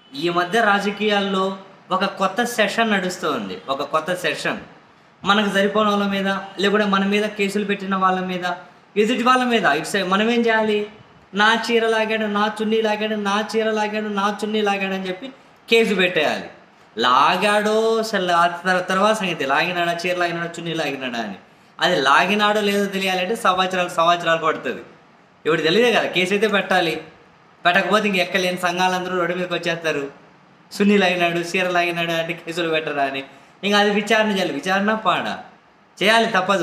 ఈ మధ్య రాజకీయాల్లో ఒక కొత్త సెషన్ నడుస్తుంది ఒక కొత్త సెషన్ మనకు సరిపోయిన వాళ్ళ మీద లేకుంటే మన మీద కేసులు పెట్టిన వాళ్ళ మీద ఎదుటి వాళ్ళ మీద ఇటు సైడ్ మనం ఏం చేయాలి నా చీర లాగాడు నా చున్నీ లాగాడు నా చీర లాగాడు నా చున్నీ లాగాడు అని చెప్పి కేసు పెట్టేయాలి లాగాడో అసలు ఆ తర్- తర్వాత సంగతి లాగినాడా చీర లాగినాడా చున్నీ లాగినాడా అని అది లాగినాడో లేదో తెలియాలంటే సంవత్సరాలు సంవత్సరాలు పడుతుంది ఇప్పుడు తెలియదే కదా కేసు అయితే పెట్టాలి పెట్టకపోతే ఇంక ఎక్కలేని సంఘాలందరూ రోడ్డు మీదకి వచ్చేస్తారు సున్ని లాగినాడు చీర లాగినాడు అంటే కేసులు పెట్టరా అని ఇంకా అది విచారణ చేయాలి విచారణ పాడా చేయాలి తప్పదు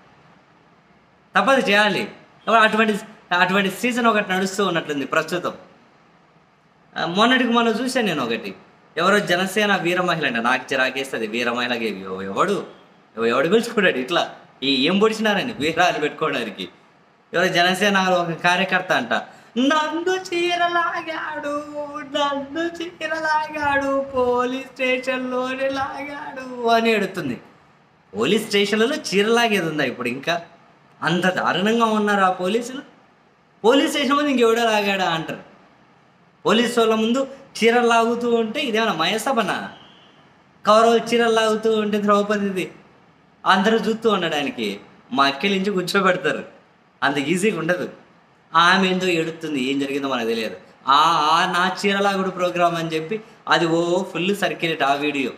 తప్పదు చేయాలి కాబట్టి అటువంటి అటువంటి సీజన్ ఒకటి నడుస్తూ ఉన్నట్లుంది ప్రస్తుతం ఆ, మొన్నటికి మొన్న చూశాను నేను ఒకటి ఎవరో జనసేన వీర మహిళ అంట నాకు చిరాకేస్తుంది వీర మహిళకి ఎవ- ఎవడు ఎవ- ఎవడు పిలుచుకున్నాడు ఇట్లా ఈ ఏం పొడిచినారని వీరాలు పెట్టుకోవడానికి ఎవరో జనసేన ఒక కార్యకర్త అంట నన్ను చీరలాగాడు నన్ను చీరలాగాడు పోలీస్ స్టేషన్లోనే లాగాడు అని ఎడుతుంది పోలీస్ స్టేషన్లలో చీరలాగేది ఉందా ఇప్పుడు ఇంకా అంత దారుణంగా ఉన్నారు ఆ పోలీసులు పోలీస్ స్టేషన్ ముందు ఇంకెవడో లాగాడా అంటారు పోలీసు వాళ్ళ ముందు చీరలు లాగుతూ ఉంటే ఇదేమన్నా మయసభనా కౌరవులు చీరలు లాగుతూ ఉంటే ద్రౌపదిది అందరూ చూస్తూ ఉండడానికి మా అక్కలించి కూర్చోబెడతారు అంత ఈజీగా ఉండదు ఆమె ఏందో ఎడుతుంది ఏం జరిగిందో మనకు తెలియదు ఆ ఆ నా చీరలాగుడు ప్రోగ్రామ్ అని చెప్పి అది ఓ ఫుల్ సర్క్యులేట్ ఆ వీడియో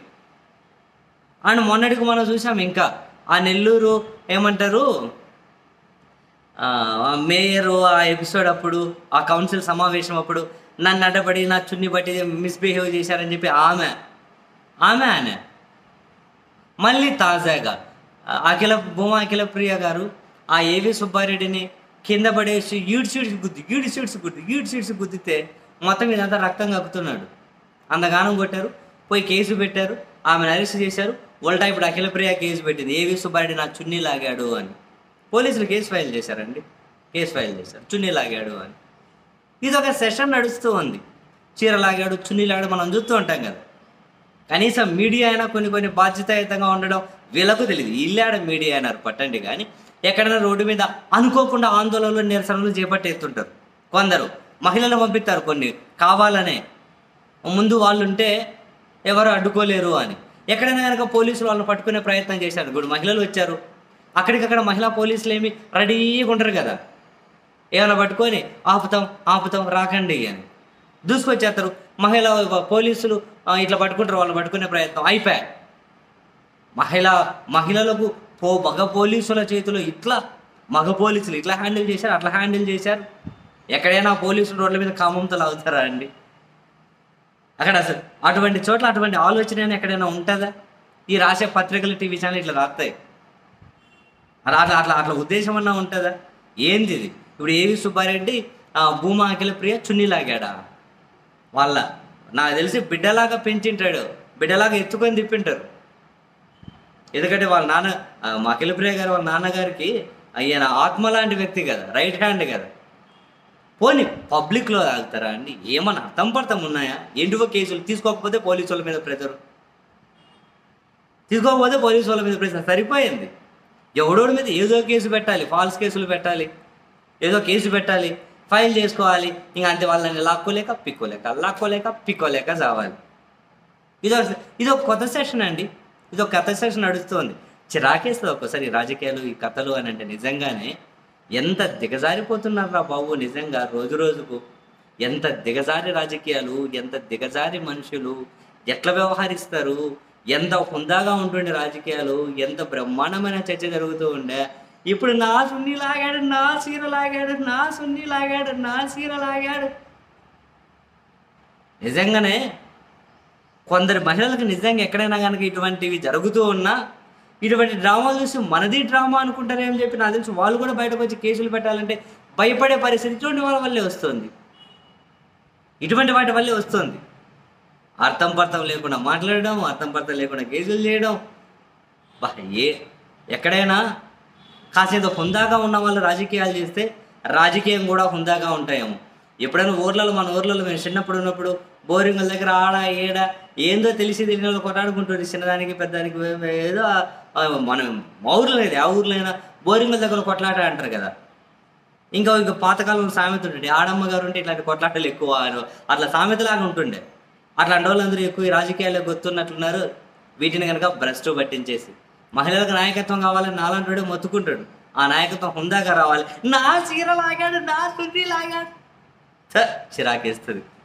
అండ్ మొన్నటికి మనం చూసాం ఇంకా ఆ నెల్లూరు ఏమంటారు ఆ, ఆ మేయరు ఆ ఎపిసోడ్ అప్పుడు ఆ కౌన్సిల్ సమావేశం అప్పుడు నన్ను అడ్డపడి నా చున్ని బట్టి మిస్బిహేవ్ చేశారని చెప్పి ఆమె ఆమె ఆయన మళ్ళీ తాజాగా ఆ, అఖిల భూమా అఖిల ప్రియ గారు ఆ ఏవి సుబ్బారెడ్డిని కింద పడేసి ఈడు సీడ్స్ గుద్ది ఈడు సీడ్స్ గుద్ది ఈడు సీడ్స్ గుద్దితే మొత్తం ఇదంతా రక్తం కక్కుతున్నాడు అంతగానం కొట్టారు పోయి కేసు పెట్టారు ఆమెను అరెస్ట్ చేశారు ఉల్టా ఇప్పుడు అఖిల ప్రియ కేసు పెట్టింది ఏవి సుబ్బారెడ్డి నా చున్నీ లాగాడు అని పోలీసులు కేసు ఫైల్ చేశారండి కేసు ఫైల్ చేశారు చున్నీ లాగాడు అని ఇది ఒక సెషన్ నడుస్తూ ఉంది చీర లాగాడు చున్నీ లాగాడు మనం చూస్తూ ఉంటాం కదా కనీసం మీడియా అయినా కొన్ని కొన్ని బాధ్యతాయుతంగా ఉండడం వీళ్ళకు తెలియదు ఇల్లాడ మీడియా అయినారు పట్టండి కానీ ఎక్కడైనా రోడ్డు మీద అనుకోకుండా ఆందోళనలు నిరసనలు చేపట్టేస్తుంటారు కొందరు మహిళలు పంపిస్తారు కొన్ని కావాలనే ముందు వాళ్ళు ఉంటే ఎవరు అడ్డుకోలేరు అని ఎక్కడైనా కనుక పోలీసులు వాళ్ళని పట్టుకునే ప్రయత్నం చేశారు ఇప్పుడు మహిళలు వచ్చారు అక్కడికక్కడ మహిళా పోలీసులు ఏమి రెడీగా ఉంటారు కదా ఏమైనా పట్టుకొని ఆపుతాం ఆపుతాం రాకండి అని దూసుకొచ్చేస్తారు మహిళ పోలీసులు ఆ, ఇట్లా పట్టుకుంటారు వాళ్ళని పట్టుకునే ప్రయత్నం అయిపోయా మహిళ మహిళలకు పో మగ పోలీసుల చేతిలో ఇట్లా మగ పోలీసులు ఇట్లా హ్యాండిల్ చేశారు అట్లా హ్యాండిల్ చేశారు ఎక్కడైనా పోలీసులు రోడ్ల మీద కామంతో లాగుతారా అండి అక్కడ అసలు అటువంటి చోట్ల అటువంటి ఆలోచన అయినా ఎక్కడైనా ఉంటుందా ఈ రాసే పత్రికలు టీవీ ఛానల్ ఇట్లా రాస్తాయి అలా అట్లా అట్లా అట్లా ఉద్దేశం అన్నా ఉంటుందా ఏంది ఇది ఇప్పుడు ఏవి సుబ్బారెడ్డి ఆ, భూమా అఖిల ప్రియ చున్నీ లాగాడా వాళ్ళ నాకు తెలిసి బిడ్డలాగా పెంచింటాడు బిడ్డలాగా ఎత్తుకొని తిప్పింటారు ఎందుకంటే వాళ్ళ నాన్న ఆ, మా అఖిల ప్రియ గారు వాళ్ళ నాన్నగారికి ఆయన ఆత్మ లాంటి వ్యక్తి కదా రైట్ హ్యాండ్ కదా పోనీ పబ్లిక్లో తాగుతారా అండి ఏమన్నా అర్థం పడతాం ఉన్నాయా ఎండువ కేసులు తీసుకోకపోతే పోలీసు వాళ్ళ మీద ప్రెజరు తీసుకోకపోతే పోలీసు వాళ్ళ మీద ప్రెజర్ సరిపోయింది ఎవడోడి మీద ఏదో కేసు పెట్టాలి ఫాల్స్ కేసులు పెట్టాలి ఏదో కేసు పెట్టాలి ఫైల్ చేసుకోవాలి ఇంకా అంతే వాళ్ళని లాక్కోలేక పిక్కోలేక లాక్కోలేక పిక్కోలేక చావాలి ఇది ఒక ఇది ఒక కొత్త సెషన్ అండి ఇది ఒక కొత్త సెషన్ నడుస్తుంది చిరాకేస్తుంది ఒక్కోసారి ఈ రాజకీయాలు ఈ కథలు అని అంటే నిజంగానే ఎంత దిగజారిపోతున్నారా బాబు నిజంగా రోజు రోజుకు ఎంత దిగజారి రాజకీయాలు ఎంత దిగజారి మనుషులు ఎట్లా వ్యవహరిస్తారు ఎంత హుందాగా ఉంటుండే రాజకీయాలు ఎంత బ్రహ్మాండమైన చర్చ జరుగుతూ ఉండే ఇప్పుడు నా సున్ని లాగాడు నా సీర లాగాడు నా సున్ని లాగాడు నా సీర లాగాడు నిజంగానే కొందరు మహిళలకు నిజంగా ఎక్కడైనా కనుక ఇటువంటివి జరుగుతూ ఉన్నా ఇటువంటి డ్రామాలు చూసి మనది డ్రామా అనుకుంటారేమని చెప్పి నాకు తెలిసి వాళ్ళు కూడా బయటకు వచ్చి కేసులు పెట్టాలంటే భయపడే పరిస్థితి ఇటువంటి వాళ్ళ వల్లే వస్తుంది ఇటువంటి వాటి వల్లే వస్తుంది అర్థం పర్థం లేకుండా మాట్లాడడం అర్థం పర్థం లేకుండా కేసులు చేయడం బా ఏ ఎక్కడైనా కాసేదో హుందాగా ఉన్న వాళ్ళు రాజకీయాలు చేస్తే రాజకీయం కూడా హుందాగా ఉంటాయేమో ఎప్పుడైనా ఊర్లలో మన ఊర్లలో మేము చిన్నప్పుడు ఉన్నప్పుడు బోరింగుల దగ్గర ఆడ ఏడ ఏందో తెలిసి తెలియని వాళ్ళు కొట్టాడుకుంటుంది చిన్నదానికి పెద్దదానికి ఏదో ఆ, మనం మా ఊర్లో లేదు ఆ ఊర్లో అయినా బోరింగుల దగ్గర కొట్లాట అంటారు కదా ఇంకా ఇంకా పాతకాలంలో సామెత ఉంటుండే ఆడమ్మ గారు ఉంటే ఇట్లాంటి కొట్లాటలు ఎక్కువ అని అట్లా సామెతలాగా ఉంటుండే అట్లాంటి వాళ్ళందరూ ఎక్కువ ఈ రాజకీయాల్లో గుర్తున్నట్లున్నారు వీటిని కనుక భ్రష్టు పట్టించేసి మహిళలకు నాయకత్వం కావాలని నాలాంటి వాడు మొత్తుకుంటాడు ఆ నాయకత్వం హుందాగా రావాలి నా చీర లాగాడు నా శుద్ధి లాగాడు ఛ, చిరాకేస్తుంది